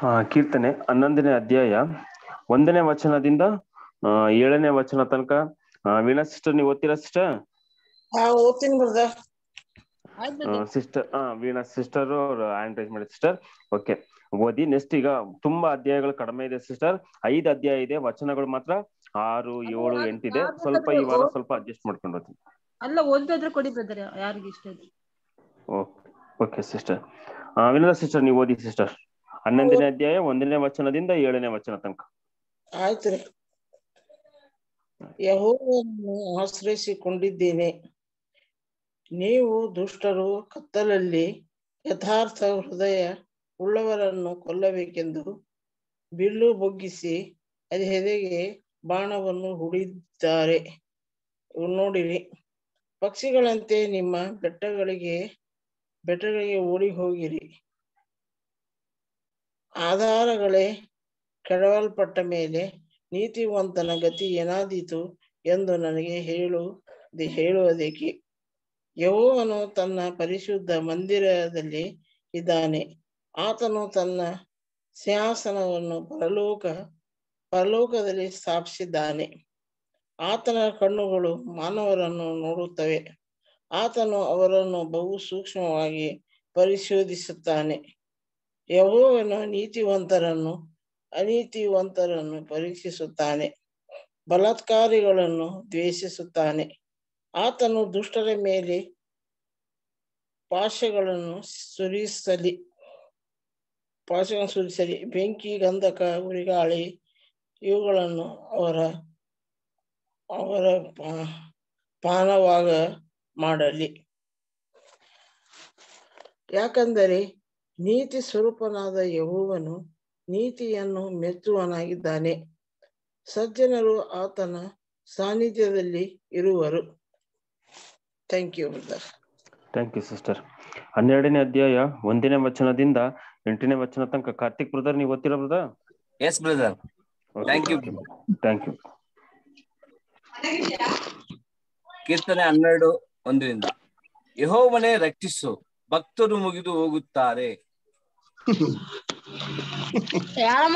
ಆ, ಕೀರ್ತನೆ ಹನ್ನೊಂದನೇ ಅಧ್ಯಾಯ ಒಂದನೇ ವಚನದಿಂದ ಆ, ಏಳನೇ ವಚನ ತನಕ ವೀಣಾ ಸಿಸ್ಟರ್ ನೀವು ಓದ್ತೀರಾ ಸಿಸ್ಟರ್ ಹಾ ಓದ್ತೀನಿ ಬ್ರದರ್ ಸಿಸ್ಟರ್ ಹಾ ವೀಣಾ ಸಿಸ್ಟರ್ ಹ್ಯಾಂಡ್ ರೈಸ್ ಮಾಡಿ ಸಿಸ್ಟರ್ ಓಕೆ ಓದಿ ನೆಕ್ಸ್ಟ್ ಈಗ ತುಂಬಾ ಅಧ್ಯಾಯಗಳು ಕಡಿಮೆ ಇದೆ ಸಿಸ್ಟರ್ ಐದು ಅಧ್ಯಾಯ ಇದೆ ವಚನಗಳು ಮಾತ್ರ ಆರು ಏಳು ಎಂಟಿದೆ ಸ್ವಲ್ಪ ಈ ವಾರ ಸ್ವಲ್ಪ ಅಡ್ಜಸ್ಟ್ ಮಾಡ್ಕೊಂಡು ಹೋಗ್ತೀನಿ ಅಲ್ಲ ಓದಿದ್ರೆ ಕೊಡಿ ಬ್ರದರ್ ಯಾರಿಗೆ ಇಷ್ಟ ಇದೆ okay okay sister Vinoda sister ನೀವು ಓದಿ ಸಿಸ್ಟರ್ ಹನ್ನೊಂದನೇ ಅಧ್ಯಾಯ ಒಂದನೇ ವಚನದಿಂದ ಏಳನೇ ವಚನ ತನಕ ಆಯ್ತ್ರಿ ಯಹೋವನ್ನು ಆಶ್ರಯಿಸಿಕೊಂಡಿದ್ದೇನೆ ನೀವು ದುಷ್ಟರು ಕತ್ತಲಲ್ಲಿ ಯಥಾರ್ಥ ಹೃದಯ ಉಳ್ಳವರನ್ನು ಕೊಲ್ಲಬೇಕೆಂದು ಬಿಲ್ಲು ಬೊಗ್ಗಿಸಿ ಅದ ಹೆದೆಗೆ ಬಾಣವನ್ನು ಹೂಡಿದ್ದಾರೆ ನೋಡಿರಿ ಪಕ್ಷಿಗಳಂತೆ ನಿಮ್ಮ ಬೆಟ್ಟಗಳಿಗೆ ಬೆಟ್ಟಗಳಿಗೆ ಓಡಿ ಹೋಗಿರಿ ಆಧಾರಗಳೇ ಕೆಡವಲ್ಪಟ್ಟ ಮೇಲೆ ನೀತಿವಂತನ ಗತಿ ಏನಾದೀತು ಎಂದು ನನಗೆ ಹೇಳು ಹೇಳುವುದಕ್ಕೆ ಯಹೋವನು ತನ್ನ ಪರಿಶುದ್ಧ ಮಂದಿರದಲ್ಲಿ ಇದ್ದಾನೆ ಆತನು ತನ್ನ ಸಿಂಹಾಸನವನ್ನು ಪರಲೋಕ ಪರಲೋಕದಲ್ಲಿ ಸ್ಥಾಪಿಸಿದ್ದಾನೆ ಆತನ ಕಣ್ಣುಗಳು ಮಾನವರನ್ನು ನೋಡುತ್ತವೆ ಆತನು ಅವರನ್ನು ಬಹು ಸೂಕ್ಷ್ಮವಾಗಿ ಪರಿಶೋಧಿಸುತ್ತಾನೆ ಯಹೋವನು ನೀತಿವಂತರನ್ನು ಅನೀತಿವಂತರನ್ನು ಪರೀಕ್ಷಿಸುತ್ತಾನೆ ಬಲಾತ್ಕಾರಿಗಳನ್ನು ದ್ವೇಷಿಸುತ್ತಾನೆ ಆತನು ದುಷ್ಟರ ಮೇಲೆ ಪಾಶಗಳನ್ನು ಸುರಿಸಲಿ ಪಾಶಗಳನ್ನು ಸುರಿಸಲಿ ಬೆಂಕಿ ಗಂಧಕ ಉರಿಗಾಳಿ ಇವುಗಳನ್ನು ಅವರ ಅವರ ಪಾ- ಪಾನವಾಗ ಮಾಡಲಿ ಯಾಕಂದರೆ ನೀತಿ ಸ್ವರೂಪನಾದ ಯಹೋವನು ನೀತಿಯನ್ನು ಮೆಚ್ಚುವನಾಗಿದ್ದಾನೆ ಸಜ್ಜನರು ಆತನ ಸಾನ್ನಿಧ್ಯದಲ್ಲಿ ಇರುವರು thank you brother thank you sister ಹನ್ನೆರಡನೇ ಅಧ್ಯಾಯ ಒಂದನೇ ವಚನದಿಂದ ಎಂಟನೇ ವಚನ ತನಕ ಕಾರ್ತಿಕ್ ಬ್ರದರ್ ನೀವು ಓದ್ತೀರಾ brother yes brother Thank you. Thank you ಕೀರ್ತನೆ ಹನ್ನೆರಡು ಒಂದರಿಂದ ಯಹೋವನೇ ರಕ್ಷಿಸು ಭಕ್ತರು ಮುಗಿದು ಹೋಗುತ್ತಾರೆ ಯಾರಮ್ಮ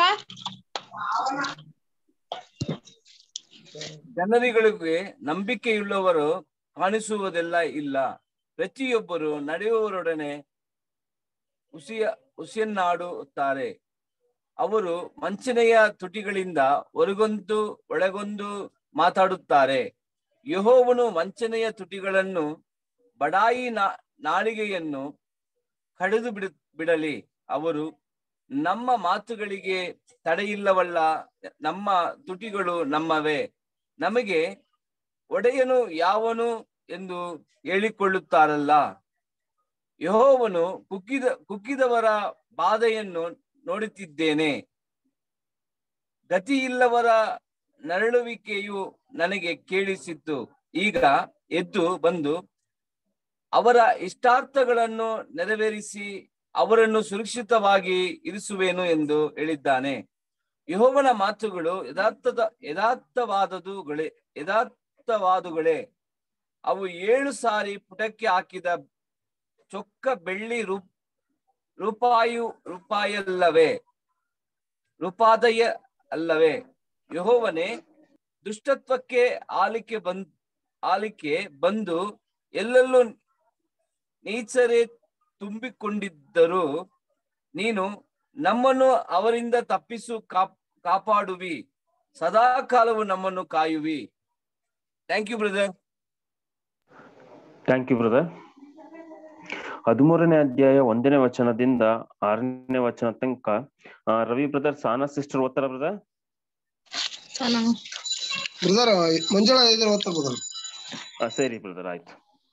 ಜನರಿಗಳಿಗೆ ನಂಬಿಕೆಯುಳ್ಳವರು ಕಾಣಿಸುವುದೆಲ್ಲ ಇಲ್ಲ ಪ್ರತಿಯೊಬ್ಬರು ನಡೆಯುವವರೊಡನೆ ಹುಸಿಯ ಹುಸಿಯನ್ನಾಡುತ್ತಾರೆ ಅವರು ವಂಚನೆಯ ತುಟಿಗಳಿಂದ ಹೊರಗೊಂದು ಒಳಗೊಂದು ಮಾತಾಡುತ್ತಾರೆ ಯಹೋವನು ವಂಚನೆಯ ತುಟಿಗಳನ್ನು ಬಡಾಯಿ ನಾ ನಾಳಿಗೆಯನ್ನು ಕಡಿದು ಬಿಡು ಬಿಡಲಿ ಅವರು ನಮ್ಮ ಮಾತುಗಳಿಗೆ ತಡೆಯಿಲ್ಲವಲ್ಲ ನಮ್ಮ ತುಟಿಗಳು ನಮ್ಮವೇ ನಮಗೆ ಒಡೆಯನು ಯಾವನು ಎಂದು ಹೇಳಿಕೊಳ್ಳುತ್ತಾರಲ್ಲ ಯಹೋವನು ಕುಕ್ಕಿದ ಕುಕ್ಕಿದವರ ಬಾಧೆಯನ್ನು ನೋಡುತ್ತಿದ್ದೇನೆ ಗತಿಯಿಲ್ಲವರ ನರಳುವಿಕೆಯು ನನಗೆ ಕೇಳಿಸಿತ್ತು ಈಗ ಎದ್ದು ಬಂದು ಅವರ ಇಷ್ಟಾರ್ಥಗಳನ್ನು ನೆರವೇರಿಸಿ ಅವರನ್ನು ಸುರಕ್ಷಿತವಾಗಿ ಇರಿಸುವೆನು ಎಂದು ಹೇಳಿದ್ದಾನೆ ಯಹೋವನ ಮಾತುಗಳು ಯಥಾರ್ಥದ ಯಥಾರ್ಥವಾದದುಗಳೇ ಯಥಾರ್ಥವಾದುಗಳೇ ಅವು ಏಳು ಸಾರಿ ಪುಟಕ್ಕೆ ಹಾಕಿದ ಚೊಕ್ಕ ಬೆಳ್ಳಿ ರೂ ರೂಪಾಯು ರೂಪಾಯಲ್ಲವೇ ರೂಪಾದಯ ಅಲ್ಲವೇ ಯಹೋವನೇ ದುಷ್ಟತ್ವಕ್ಕೆ ಆಲಿಕೆ ಬಂದ್ ಆಲಿಕೆ ಬಂದು ಎಲ್ಲೆಲ್ಲೂ ನೀಚರೇ ತುಂಬಿಕೊಂಡಿದ್ದರು ನೀನು ನಮ್ಮನ್ನು ಅವರಿಂದ ತಪ್ಪಿಸು ಕಾಪ್ ಕಾಪಾಡುವಿ ಸದಾ ಕಾಲವು ನಮ್ಮನ್ನು ಕಾಯುವಿ thank you brother thank you brother ಹದಿಮೂರನೇ ಅಧ್ಯಾಯ ಒಂದನೇ ವಚನದಿಂದ ಆರನೇ ವಚನ ತನಕ ಆ, ರವಿ ಬ್ರದರ್ ಸಾನಾ ಸಿಸ್ಟರ್ ಓದ್ತಾರ ಬ್ರದರ್ ಬ್ರದರ್ ಮಂಜುಳಾ ಇದ್ರೆ ಓದ್ತಾ ಬ್ರದರ್ ಸರಿ ಬ್ರದರ್ ಆಯ್ತು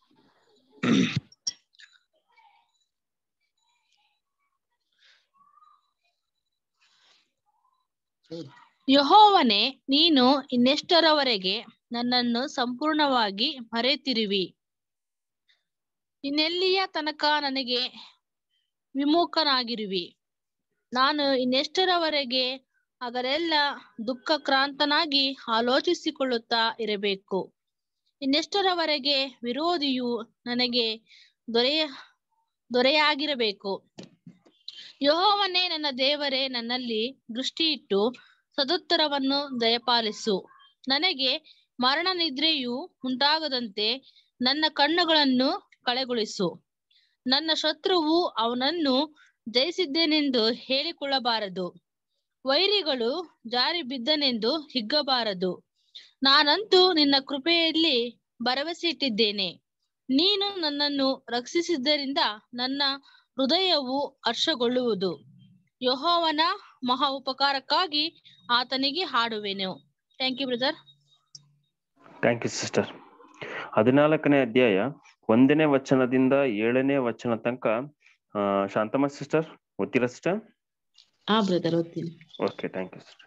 ಯಹೋವನೇ ನೀನು ಇನ್ನೆಷ್ಟರವರೆಗೆ ನನ್ನನ್ನು ಸಂಪೂರ್ಣವಾಗಿ ಮರೆತಿರುವಿ ಇನ್ನೆಲ್ಲಿಯ ತನಕ ನನಗೆ ವಿಮುಖನಾಗಿರುವಿ ನಾನು ಇನ್ನೆಷ್ಟರವರೆಗೆ ಅದರೆಲ್ಲ ದುಃಖಕ್ರಾಂತನಾಗಿ ಆಲೋಚಿಸಿಕೊಳ್ಳುತ್ತಾ ಇರಬೇಕು ಇನ್ನೆಷ್ಟರವರೆಗೆ ವಿರೋಧಿಯು ನನಗೆ ದೊರೆಯ ದೊರೆಯಾಗಿರಬೇಕು ಯೆಹೋವನೇ ನನ್ನ ದೇವರೇ ನನ್ನಲ್ಲಿ ದೃಷ್ಟಿಯಿಟ್ಟು ಸದುತ್ತರವನ್ನು ದಯಪಾಲಿಸು ನನಗೆ ಮರಣ ನಿದ್ರೆಯು ಉಂಟಾಗದಂತೆ ನನ್ನ ಕಣ್ಣುಗಳನ್ನು ಕಳೆಗೊಳಿಸು ನನ್ನ ಶತ್ರುವು ಅವನನ್ನು ಜಯಿಸಿದ್ದೇನೆಂದು ಹೇಳಿಕೊಳ್ಳಬಾರದು ವೈರಿಗಳು ಜಾರಿ ಬಿದ್ದನೆಂದು ಹಿಗ್ಗಬಾರದು ನಾನಂತೂ ನಿನ್ನ ಕೃಪೆಯಲ್ಲಿ ಭರವಸೆ ಇಟ್ಟಿದ್ದೇನೆ ನೀನು ನನ್ನನ್ನು ರಕ್ಷಿಸಿದ್ದರಿಂದ ನನ್ನ ಹೃದಯವು ಹರ್ಷಗೊಳ್ಳುವುದು ಯೆಹೋವನ ಮಹಾ ಉಪಕಾರಕ್ಕಾಗಿ ಆತನಿಗೆ ಹಾಡುವೆನು thank you brother thank you sister ಹದಿನಾಲ್ಕನೇ ಅಧ್ಯಾಯ ಒಂದನೇ ವಚನದಿಂದ ಏಳನೇ ವಚನ ತನಕ ಆ, ಶಾಂತಮ್ಮ ಸಿಸ್ಟರ್ ಓದ್ತೀರಾ ಸಿಸ್ಟರ್ ಹಾ ಬ್ರದರ್ ಓದ್ತೀನಿ ಓಕೆ ಥ್ಯಾಂಕ್ ಯು ಸಿಸ್ಟರ್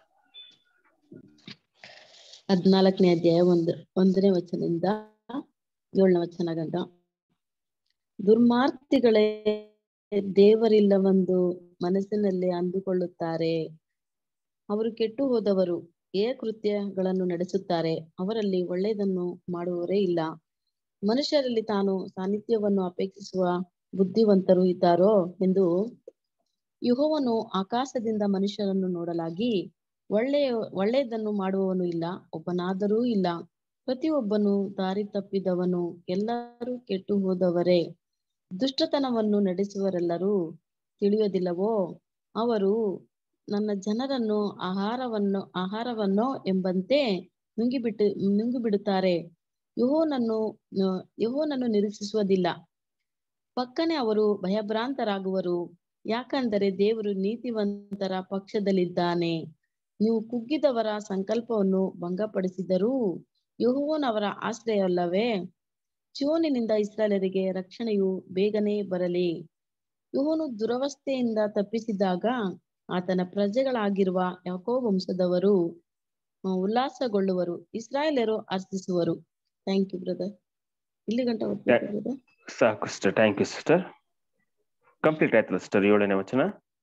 ಹದ್ನಾಲ್ಕನೇ ಅಧ್ಯಾಯ ಒಂದು ಒಂದನೇ ವಚನದಿಂದ ಏಳನೇ ವಚನ ಗಂಟ ದುರ್ಮಾರ್ತಿಗಳೇ ದೇವರಿಲ್ಲವೆಂದು ಮನಸ್ಸಿನಲ್ಲಿ ಅಂದುಕೊಳ್ಳುತ್ತಾರೆ ಅವರು ಕೆಟ್ಟು ಹೋದವರು ಏ ಕೃತ್ಯಗಳನ್ನು ನಡೆಸುತ್ತಾರೆ ಅವರಲ್ಲಿ ಒಳ್ಳೆಯದನ್ನು ಮಾಡುವವರೇ ಇಲ್ಲ ಮನುಷ್ಯರಲ್ಲಿ ತಾನು ಸಾನ್ನಿಧ್ಯವನ್ನು ಅಪೇಕ್ಷಿಸುವ ಬುದ್ಧಿವಂತರು ಇದ್ದಾರೋ ಎಂದು ಯೆಹೋವನು ಆಕಾಶದಿಂದ ಮನುಷ್ಯರನ್ನು ನೋಡಲಾಗಿ ಒಳ್ಳೆಯ ಒಳ್ಳೆಯದನ್ನು ಮಾಡುವವನು ಇಲ್ಲ ಒಬ್ಬನಾದರೂ ಇಲ್ಲ ಪ್ರತಿಯೊಬ್ಬನು ದಾರಿ ತಪ್ಪಿದವನು ಎಲ್ಲರೂ ಕೆಟ್ಟು ಹೋದವರೇ ದುಷ್ಟತನವನ್ನು ನಡೆಸುವರೆಲ್ಲರೂ ತಿಳಿಯೋದಿಲ್ಲವೋ ಅವರು ನನ್ನ ಜನರನ್ನು ಆಹಾರವನ್ನು ಆಹಾರವನ್ನೋ ಎಂಬಂತೆ ನುಂಗಿಬಿಟ್ಟು ನುಂಗಿಬಿಡುತ್ತಾರೆ ಯೆಹೋವನನ್ನು ಯೆಹೋವನನ್ನು ನಿರೀಕ್ಷಿಸುವುದಿಲ್ಲ ಪಕ್ಕನೆ ಅವರು ಭಯಭ್ರಾಂತರಾಗುವರು ಯಾಕಂದರೆ ದೇವರು ನೀತಿವಂತರ ಪಕ್ಷದಲ್ಲಿದ್ದಾನೆ ನೀವು ಕುಗ್ಗಿದವರ ಸಂಕಲ್ಪವನ್ನು ಭಂಗಪಡಿಸಿದರೂ ಯೆಹೋವನವರ ಆಶ್ರಯವಲ್ಲವೇ ಚಿಯೋನಿನಿಂದ ಇಸ್ರಾಯೇಲರಿಗೆ ರಕ್ಷಣೆಯು ಬೇಗನೆ ಬರಲಿ ಯೆಹೋವನು ದುರವಸ್ಥೆಯಿಂದ ತಪ್ಪಿಸಿದಾಗ ಆತನ ಪ್ರಜೆಗಳಾಗಿರುವ ಯಾಕೋ ವಂಶದವರು ಆ, ಉಲ್ಲಾಸಗೊಳ್ಳುವರು ಇಸ್ರಾಯೇಲರು ಹರ್ಷಿಸುವರು ಥ್ಯಾಂಕ್ ಯು ಬ್ರದರ್ ಇಲ್ಲಿ ಗಂಟ ಓದ್ಬೇಕು ಬ್ರದರ್ ಸಾಕು sister thank you sister complete ಆಯ್ತಲ್ಲ ಸಿಸ್ಟರ್ ಏಳನೇ ವಚನ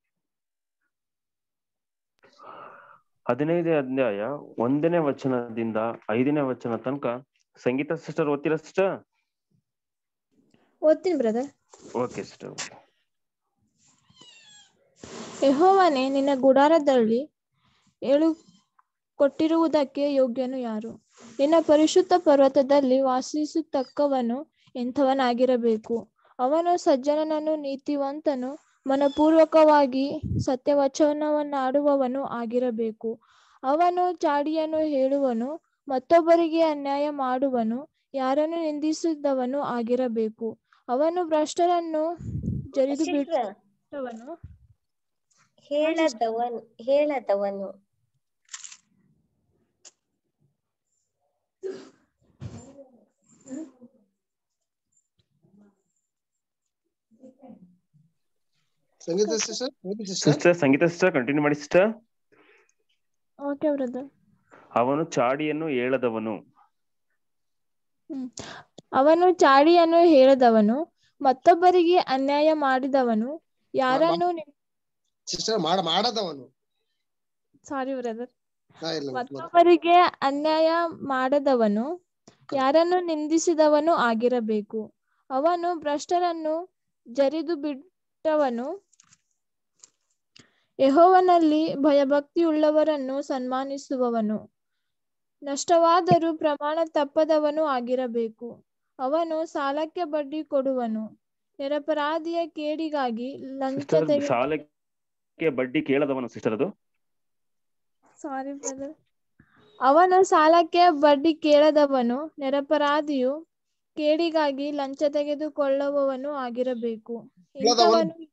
ಹದಿನೈದನೇ ಅಧ್ಯಾಯ ಒಂದನೇ ವಚನದಿಂದ ಐದನೇ ವಚನ ತನಕ ಸಂಗೀತ ಸಿಸ್ಟರ್ ಓದ್ತೀರಾ ಸಿಸ್ಟರ್ ಓದ್ತೀನಿ ಬ್ರದರ್ ಓಕೆ ಸಿಸ್ಟರ್ ಯೆಹೋವನೇ ನಿನ್ನ ಗುಡಾರದಲ್ಲಿ ಏಳು ಕೊಟ್ಟಿರುವುದಕ್ಕೆ ಯೋಗ್ಯನು ಯಾರು ನಿನ್ನ ಪರಿಶುದ್ಧ ಪರ್ವತದಲ್ಲಿ ವಾಸಿಸತಕ್ಕವನು ಎಂಥವನಾಗಿರಬೇಕು ಅವನು ಸಜ್ಜನನನ್ನು ನೀತಿವಂತನು ಮನಪೂರ್ವಕವಾಗಿ ಸತ್ಯವಚನವನ್ನಾಡುವವನು ಆಗಿರಬೇಕು ಅವನು ಚಾಡಿಯನ್ನು ಹೇಳುವನು ಮತ್ತೊಬ್ಬರಿಗೆ ಅನ್ಯಾಯ ಮಾಡುವನು ಯಾರನ್ನು ನಿಂದಿಸಿದವನು ಆಗಿರಬೇಕು ಅವನು ಭ್ರಷ್ಟರನ್ನು ಜರಿದು ಬಿಟ್ಟವನು ಹೇಳದವನು ಹೇಳದವನು Sangeetha sister sister sister Sangeetha sister continue ಮಾಡಿ ಸಿಸ್ಟರ್ ಓಕೆ ಬ್ರದರ್ ಅವನು ಚಾಡಿಯನ್ನು ಏಳದವನು ಅವನು ಚಾಡಿಯನ್ನು ಹೇಳದವನು ಮತ್ತೊಬ್ಬರಿಗೆ ಅನ್ಯಾಯ ಮಾಡಿದವನು ಯಾರನ್ನು ಸಿಸ್ಟರ್ ಮಾಡ ಮಾಡದವನು ಸಾರಿ ಬ್ರದರ್ ಹಾ ಇಲ್ಲ ಮತ್ತೊಬ್ಬರಿಗೆ ಅನ್ಯಾಯ ಮಾಡದವನು ಯಾರನ್ನು ನಿಂದಿಸಿದವನು ಆಗಿರಬೇಕು ಅವನು ಭ್ರಷ್ಟರನ್ನು ಜರಿದು ಬಿಟ್ಟವನು ಯೆಹೋವನಲ್ಲಿ ಭಯಭಕ್ತಿಯುಳ್ಳವರನ್ನು ಸನ್ಮಾನಿಸುವವನು ನಷ್ಟವಾದರೂ ಪ್ರಮಾಣ ತಪ್ಪದವನು ಆಗಿರಬೇಕು ಅವನು ಸಾಲಕ್ಕೆ ಬಡ್ಡಿ ಕೊಡುವನು ನಿರಪರಾಧಿಯ ಕೇಡಿಗಾಗಿ ಲಂಚ ಸಿಸ್ಟರ್ ತೆಗೆ ಸಾಲಕ್ಕೆ ಬಡ್ಡಿ ಕೇಳದವನು ಸಿಸ್ಟರ್ ಅದು ಸಾರಿ ಬ್ರದರ್ ಅವನು ಸಾಲಕ್ಕೆ ಬಡ್ಡಿ ಕೇಳದವನು ನಿರಪರಾಧಿಯು ಕೇಡಿಗಾಗಿ ಲಂಚ ತೆಗೆದುಕೊಳ್ಳುವವನು ಆಗಿರಬೇಕು ಕೇಳದವನು. ಇಂಥವನು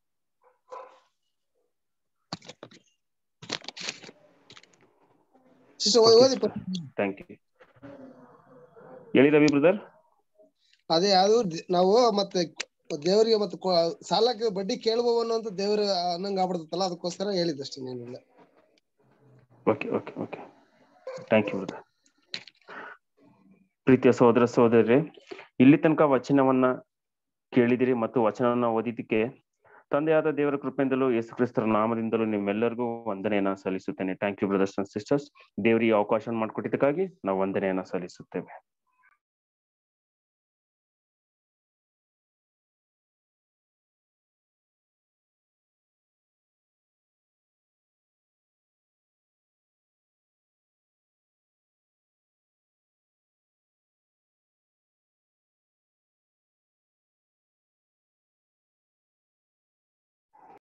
ಸಿಸ್ಟರ್ ಓದಿ ಥ್ಯಾಂಕ್ ಯು ಹೇಳಿ ರವಿ ಬ್ರದರ್ ಅದೇ ಅದು ದ- ನಾವು ಮತ್ತೆ ದೇವರಿಗೆ ಮತ್ತೆ ಕೊ- ಸಾಲಕ್ಕೆ ಬಡ್ಡಿ ಕೇಳುವವನು ಅಂತ ದೇವ್ರ ಅನ್ನಂಗ ಆಗ್ಬಿಡ್ತಲ್ಲ ಅದಕ್ಕೋಸ್ಕರ ಹೇಳಿದಷ್ಟೇ ಏನಿಲ್ಲ okay okay okay thank you brother ಪ್ರೀತಿಯ ಸಹೋದರ ಸಹೋದರಿ ಇಲ್ಲಿ ತನಕ ವಚನವನ್ನ ಕೇಳಿದಿರಿ ಮತ್ತು ವಚನವನ್ನ ಓದಿದ್ದಕ್ಕೆ ತಂದೆಯಾದ ದೇವರ ಕೃಪೆಯಿಂದಲೂ ಯೇಸು ಕ್ರಿಸ್ತರ ನಾಮದಿಂದಲೂ ನಿಮ್ಮೆಲ್ಲರಿಗೂ ವಂದನೆಯನ್ನ ಸಲ್ಲಿಸುತ್ತೇನೆ thank you brothers and sisters ದೇವರಿಗೆ ಅವಕಾಶ ಮಾಡಿಕೊಟ್ಟಿದ್ದಕ್ಕಾಗಿ ನಾವು ವಂದನೆಯನ್ನ ಸಲ್ಲಿಸುತ್ತೇವೆ